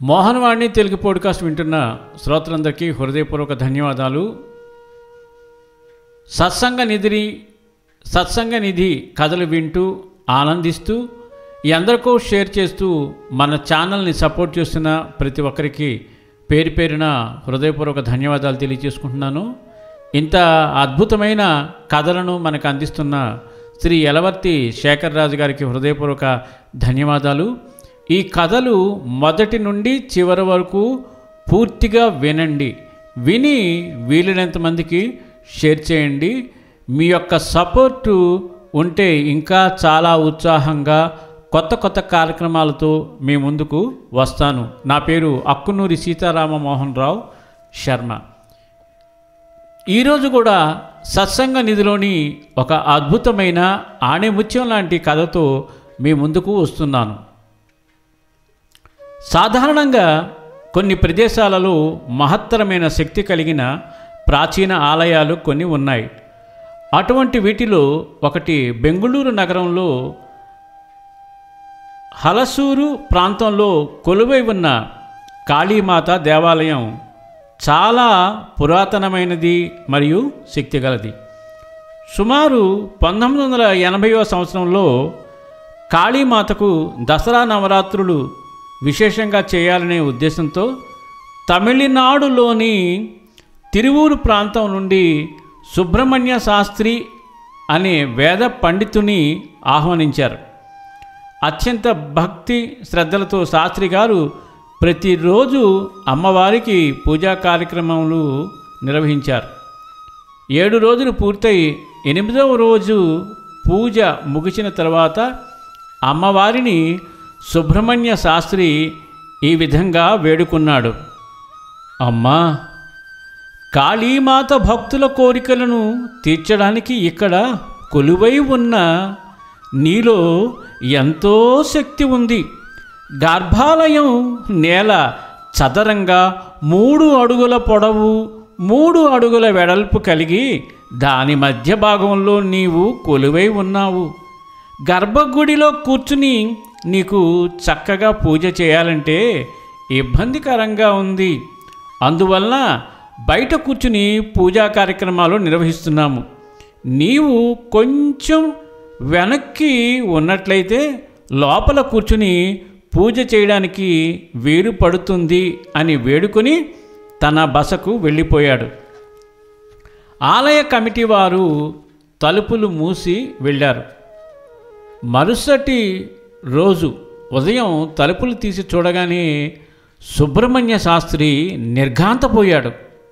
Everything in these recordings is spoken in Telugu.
మోహన్వాణి తెలుగు పోడ్కాస్ట్ వింటున్న శ్రోతలందరికీ హృదయపూర్వక ధన్యవాదాలు సత్సంగ నిధిని సత్సంగ నిధి కథలు వింటూ ఆనందిస్తూ ఈ అందరికీ షేర్ చేస్తూ మన ఛానల్ని సపోర్ట్ చేస్తున్న ప్రతి ఒక్కరికి పేరు పేరున హృదయపూర్వక ధన్యవాదాలు తెలియజేసుకుంటున్నాను ఇంత అద్భుతమైన కథలను మనకు అందిస్తున్న శ్రీ యలవర్తి శేఖర్ రాజు గారికి హృదయపూర్వక ధన్యవాదాలు ఈ కథలు మొదటి నుండి చివరి వరకు పూర్తిగా వినండి విని వీలైనంత మందికి షేర్ చేయండి మీ యొక్క సపోర్టు ఉంటే ఇంకా చాలా ఉత్సాహంగా కొత్త కొత్త కార్యక్రమాలతో మీ ముందుకు వస్తాను నా పేరు అక్కునూరి సీతారామ మోహన్ రావు శర్మ ఈరోజు కూడా సత్సంగ నిధిలోని ఒక అద్భుతమైన ఆణిముత్యం లాంటి కథతో మీ ముందుకు వస్తున్నాను సాధారణంగా కొన్ని ప్రదేశాలలో మహత్తరమైన శక్తి కలిగిన ప్రాచీన ఆలయాలు కొన్ని ఉన్నాయి అటువంటి వీటిలో ఒకటి బెంగుళూరు నగరంలో హలసూరు ప్రాంతంలో కొలువై ఉన్న కాళీమాత దేవాలయం చాలా పురాతనమైనది మరియు శక్తిగలది సుమారు పంతొమ్మిది వందల ఎనభైవ సంవత్సరంలో కాళీమాతకు దసరా నవరాత్రులు విశేషంగా చేయాలనే ఉద్దేశంతో తమిళనాడులోని తిరువూరు ప్రాంతం నుండి సుబ్రహ్మణ్య శాస్త్రి అనే వేద పండితుని ఆహ్వానించారు అత్యంత భక్తి శ్రద్ధలతో శాస్త్రి గారు ప్రతిరోజు అమ్మవారికి పూజా కార్యక్రమాలు నిర్వహించారు ఏడు రోజులు పూర్తయి ఎనిమిదవ రోజు పూజ ముగిసిన తర్వాత అమ్మవారిని సుబ్రహ్మణ్య శాస్త్రి ఈ విధంగా వేడుకున్నాడు అమ్మా కాళీమాత భక్తుల కోరికలను తీర్చడానికి ఇక్కడ కొలువై ఉన్న నీలో ఎంతో శక్తి ఉంది గర్భాలయం నేల చదరంగా మూడు అడుగుల పొడవు మూడు అడుగుల వెడల్పు కలిగి దాని మధ్య భాగంలో నీవు కొలువై ఉన్నావు గర్భగుడిలో కూర్చుని నీకు చక్కగా పూజ చేయాలంటే ఇబ్బందికరంగా ఉంది అందువలన బయట కూర్చుని పూజా కార్యక్రమాలు నిర్వహిస్తున్నాము నీవు కొంచెం వెనక్కి ఉన్నట్లయితే లోపల కూర్చుని పూజ చేయడానికి వీలు పడుతుంది అని వేడుకొని తన బసకు వెళ్ళిపోయాడు ఆలయ కమిటీ వారు తలుపులు మూసి వెళ్ళారు మరుసటి రోజు ఉదయం తలుపులు తీసి చూడగానే సుబ్రహ్మణ్య శాస్త్రి నిర్ఘాంతపోయాడు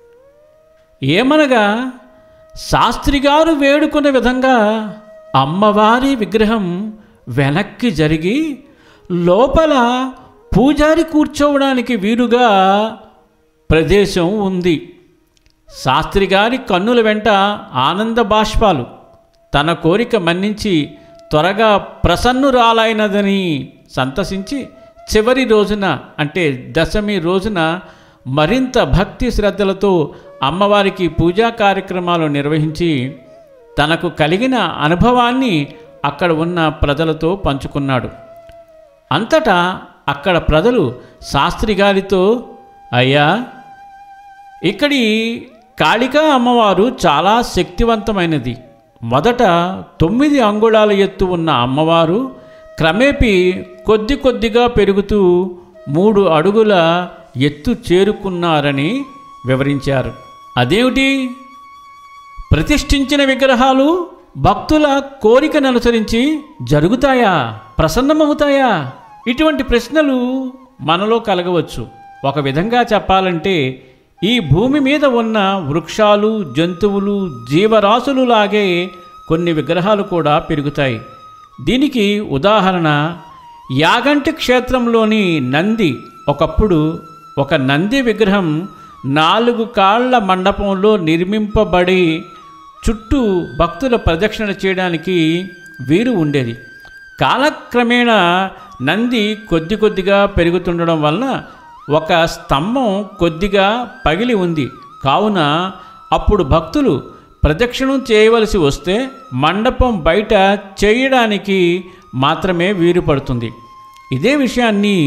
ఏమనగా శాస్త్రి గారు వేడుకున్న విధంగా అమ్మవారి విగ్రహం వెనక్కి జరిగి లోపల పూజారి కూర్చోవడానికి వీలుగా ప్రదేశం ఉంది శాస్త్రి గారి కన్నుల వెంట ఆనంద బాష్పాలు తన కోరిక మన్నించి త్వరగా ప్రసన్నురాలైనదని సంతసించి చివరి రోజున అంటే దశమి రోజున మరింత భక్తి శ్రద్ధలతో అమ్మవారికి పూజా కార్యక్రమాలు నిర్వహించి తనకు కలిగిన అనుభవాన్ని అక్కడ ఉన్న ప్రజలతో పంచుకున్నాడు అంతటా అక్కడ ప్రజలు శాస్త్రి గారితో అయ్యా ఇక్కడి కాళికా అమ్మవారు చాలా శక్తివంతమైనది మొదట తొమ్మిది అంగుళాల ఎత్తు ఉన్న అమ్మవారు క్రమేపీ కొద్ది కొద్దిగా పెరుగుతూ మూడు అడుగుల ఎత్తు చేరుకున్నారని వివరించారు అదేమిటి ప్రతిష్ఠించిన విగ్రహాలు భక్తుల కోరికను అనుసరించి జరుగుతాయా ప్రసన్నమవుతాయా ఇటువంటి ప్రశ్నలు మనలో కలగవచ్చు ఒక విధంగా చెప్పాలంటే ఈ భూమి మీద ఉన్న వృక్షాలు జంతువులు జీవరాశులు లాగే కొన్ని విగ్రహాలు కూడా పెరుగుతాయి దీనికి ఉదాహరణ యాగంటి క్షేత్రంలోని నంది ఒకప్పుడు ఒక నంది విగ్రహం నాలుగు కాళ్ల మండపంలో నిర్మింపబడి చుట్టూ భక్తుల ప్రదక్షిణ చేయడానికి వీరు ఉండేది కాలక్రమేణా నంది కొద్ది కొద్దిగా పెరుగుతుండడం వలన ఒక స్తంభం కొద్దిగా పగిలి ఉంది కావున అప్పుడు భక్తులు ప్రదక్షిణం చేయవలసి వస్తే మండపం బయట చేయడానికి మాత్రమే వీలు పడుతుంది ఇదే విషయాన్ని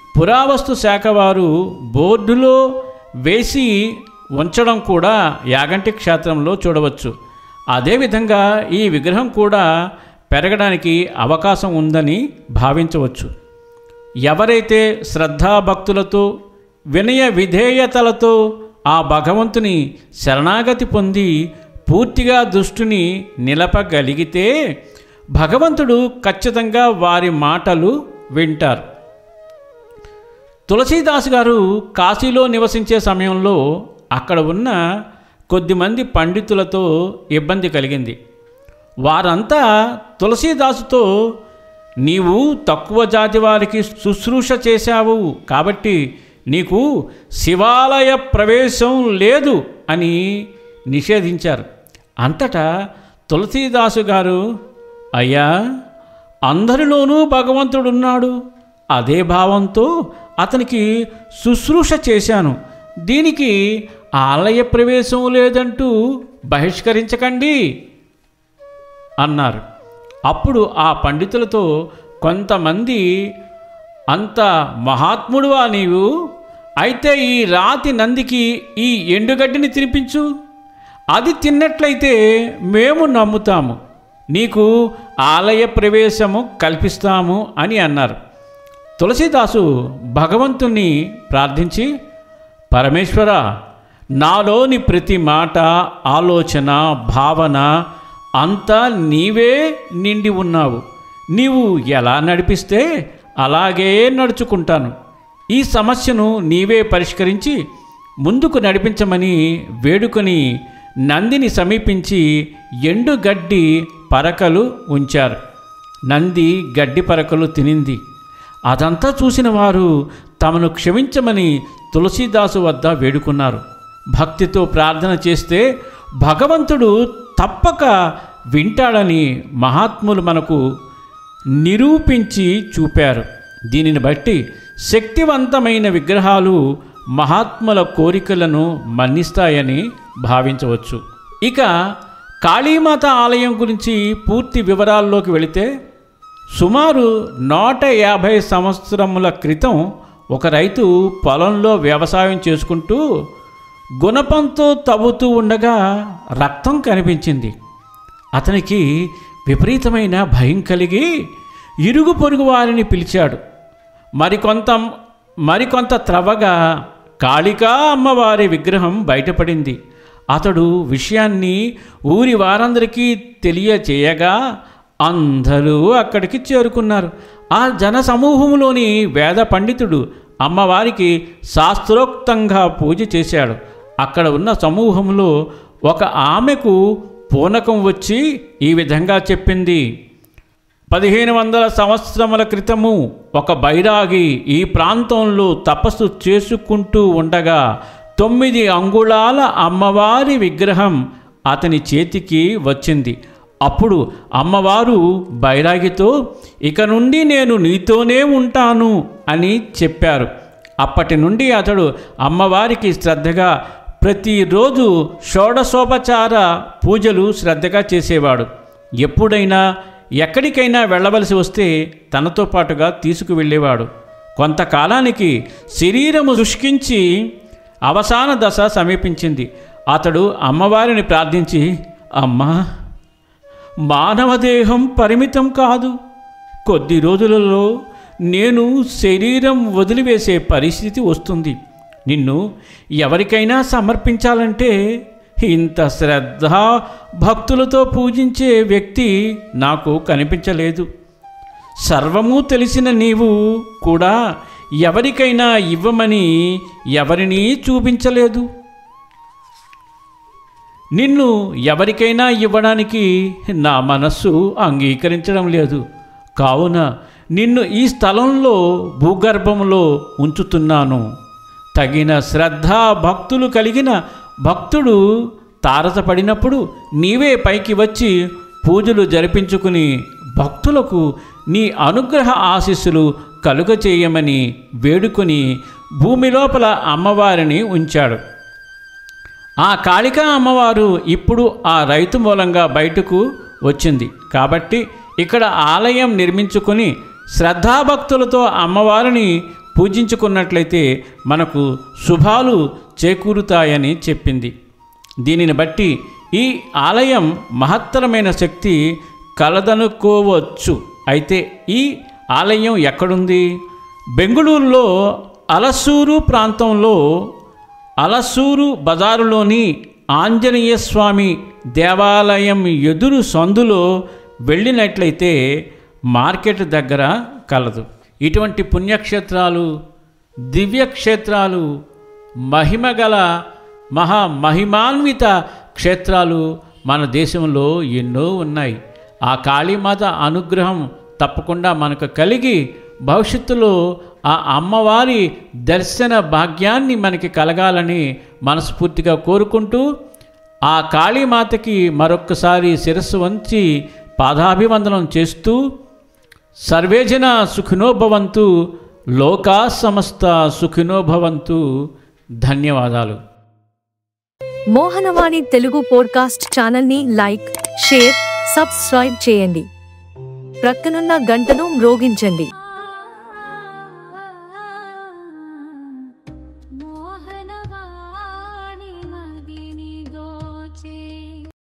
పురావస్తు శాఖ వారు బోర్డులో వేసి ఉంచడం కూడా యాగంటి క్షేత్రంలో చూడవచ్చు అదేవిధంగా ఈ విగ్రహం కూడా పెరగడానికి అవకాశం ఉందని భావించవచ్చు ఎవరైతే శ్రద్ధాభక్తులతో వినయ విధేయతలతో ఆ భగవంతుని శరణాగతి పొంది పూర్తిగా దృష్టిని నిలపగలిగితే భగవంతుడు ఖచ్చితంగా వారి మాటలు వింటారు తులసీదాస్ గారు కాశీలో నివసించే సమయంలో అక్కడ ఉన్న కొద్దిమంది పండితులతో ఇబ్బంది కలిగింది వారంతా తులసీదాసుతో నీవు తక్కువ జాతి వారికి శుశ్రూష చేశావు కాబట్టి నీకు శివాలయ ప్రవేశం లేదు అని నిషేధించారు అంతటా తులసీదాసు గారు అయ్యా అందరిలోనూ భగవంతుడున్నాడు అదే భావంతో అతనికి శుశ్రూష చేశాను దీనికి ఆలయ ప్రవేశం లేదంటూ బహిష్కరించకండి అన్నారు అప్పుడు ఆ పండితులతో కొంతమంది అంత మహాత్ముడువా నీవు అయితే ఈ రాతి నందికి ఈ ఎండుగడ్డిని తినిపించు అది తిన్నట్లయితే మేము నమ్ముతాము నీకు ఆలయ ప్రవేశము కల్పిస్తాము అని అన్నారు తులసీదాసు భగవంతుణ్ణి ప్రార్థించి పరమేశ్వర నాలోని ప్రతి మాట ఆలోచన భావన అంతా నీవే నిండి ఉన్నావు నీవు ఎలా నడిపిస్తే అలాగే నడుచుకుంటాను ఈ సమస్యను నీవే పరిష్కరించి ముందుకు నడిపించమని వేడుకొని నందిని సమీపించి ఎండు గడ్డి పరకలు ఉంచారు నంది గడ్డి పరకలు తినింది అదంతా చూసిన వారు తమను క్షమించమని తులసీదాసు వద్ద వేడుకున్నారు భక్తితో ప్రార్థన చేస్తే భగవంతుడు తప్పక వింటాడని మహాత్ములు మనకు నిరూపించి చూపారు దీనిని బట్టి శక్తివంతమైన విగ్రహాలు మహాత్ముల కోరికలను మన్నిస్తాయని భావించవచ్చు ఇక కాళీమాత ఆలయం గురించి పూర్తి వివరాల్లోకి వెళితే సుమారు నూట యాభై సంవత్సరముల క్రితం ఒక రైతు పొలంలో వ్యవసాయం చేసుకుంటూ గుణపంతో తవ్వుతూ ఉండగా రక్తం కనిపించింది అతనికి విపరీతమైన భయం కలిగి ఇరుగు పొరుగు వారిని పిలిచాడు మరికొంత మరికొంత త్రవ్వగా కాళికా అమ్మవారి విగ్రహం బయటపడింది అతడు విషయాన్ని ఊరి వారందరికీ తెలియచేయగా అందరూ అక్కడికి చేరుకున్నారు ఆ జన సమూహంలోని వేద పండితుడు అమ్మవారికి శాస్త్రోక్తంగా పూజ చేశాడు అక్కడ ఉన్న సమూహంలో ఒక ఆమెకు పూనకం వచ్చి ఈ విధంగా చెప్పింది పదిహేను వందల సంవత్సరముల క్రితము ఒక బైరాగి ఈ ప్రాంతంలో తపస్సు చేసుకుంటూ ఉండగా తొమ్మిది అంగుళాల అమ్మవారి విగ్రహం అతని చేతికి వచ్చింది అప్పుడు అమ్మవారు బైరాగితో ఇక నుండి నేను నీతోనే ఉంటాను అని చెప్పారు అప్పటి నుండి అతడు అమ్మవారికి శ్రద్ధగా ప్రతిరోజు షోడశోపచార పూజలు శ్రద్ధగా చేసేవాడు ఎప్పుడైనా ఎక్కడికైనా వెళ్ళవలసి వస్తే తనతో పాటుగా తీసుకువెళ్ళేవాడు కొంతకాలానికి శరీరము శుష్కించి అవసాన దశ సమీపించింది అతడు అమ్మవారిని ప్రార్థించి అమ్మా మానవ దేహం పరిమితం కాదు కొద్ది రోజులలో నేను శరీరం వదిలివేసే పరిస్థితి వస్తుంది నిన్ను ఎవరికైనా సమర్పించాలంటే ఇంత శ్రద్ధ భక్తులతో పూజించే వ్యక్తి నాకు కనిపించలేదు సర్వము తెలిసిన నీవు కూడా ఎవరికైనా ఇవ్వమని ఎవరినీ చూపించలేదు నిన్ను ఎవరికైనా ఇవ్వడానికి నా మనస్సు అంగీకరించడం లేదు కావున నిన్ను ఈ స్థలంలో భూగర్భంలో ఉంచుతున్నాను తగిన శ్రద్ధ భక్తులు కలిగిన భక్తుడు తారసపడినప్పుడు నీవే పైకి వచ్చి పూజలు జరిపించుకుని భక్తులకు నీ అనుగ్రహ ఆశీస్సులు కలుగచేయమని వేడుకొని భూమి లోపల అమ్మవారిని ఉంచాడు ఆ కాళికా అమ్మవారు ఇప్పుడు ఆ రైతు మూలంగా బయటకు వచ్చింది కాబట్టి ఇక్కడ ఆలయం నిర్మించుకుని శ్రద్ధాభక్తులతో అమ్మవారిని పూజించుకున్నట్లయితే మనకు శుభాలు చేకూరుతాయని చెప్పింది దీనిని బట్టి ఈ ఆలయం మహత్తరమైన శక్తి కలదనుకోవచ్చు అయితే ఈ ఆలయం ఎక్కడుంది బెంగుళూరులో అలసూరు ప్రాంతంలో అలసూరు బజారులోని ఆంజనేయ స్వామి దేవాలయం ఎదురు సందులో వెళ్ళినట్లయితే మార్కెట్ దగ్గర కలదు ఇటువంటి పుణ్యక్షేత్రాలు దివ్యక్షేత్రాలు మహిమగల మహా మహిమాన్విత క్షేత్రాలు మన దేశంలో ఎన్నో ఉన్నాయి ఆ కాళీమాత అనుగ్రహం తప్పకుండా మనకు కలిగి భవిష్యత్తులో ఆ అమ్మవారి దర్శన భాగ్యాన్ని మనకి కలగాలని మనస్ఫూర్తిగా కోరుకుంటూ ఆ కాళీమాతకి మరొక్కసారి శిరస్సు వంచి పాదాభివందనం చేస్తూ సర్వేజన సుఖినోభవంతు లోకా సమస్త సుఖినోభవంతు ధన్యవాదాలు మోహనవాణి తెలుగు పోడ్కాస్ట్ ఛానల్ని లైక్ షేర్ సబ్స్క్రైబ్ చేయండి ప్రక్కనున్న గంటను మ్రోగించండి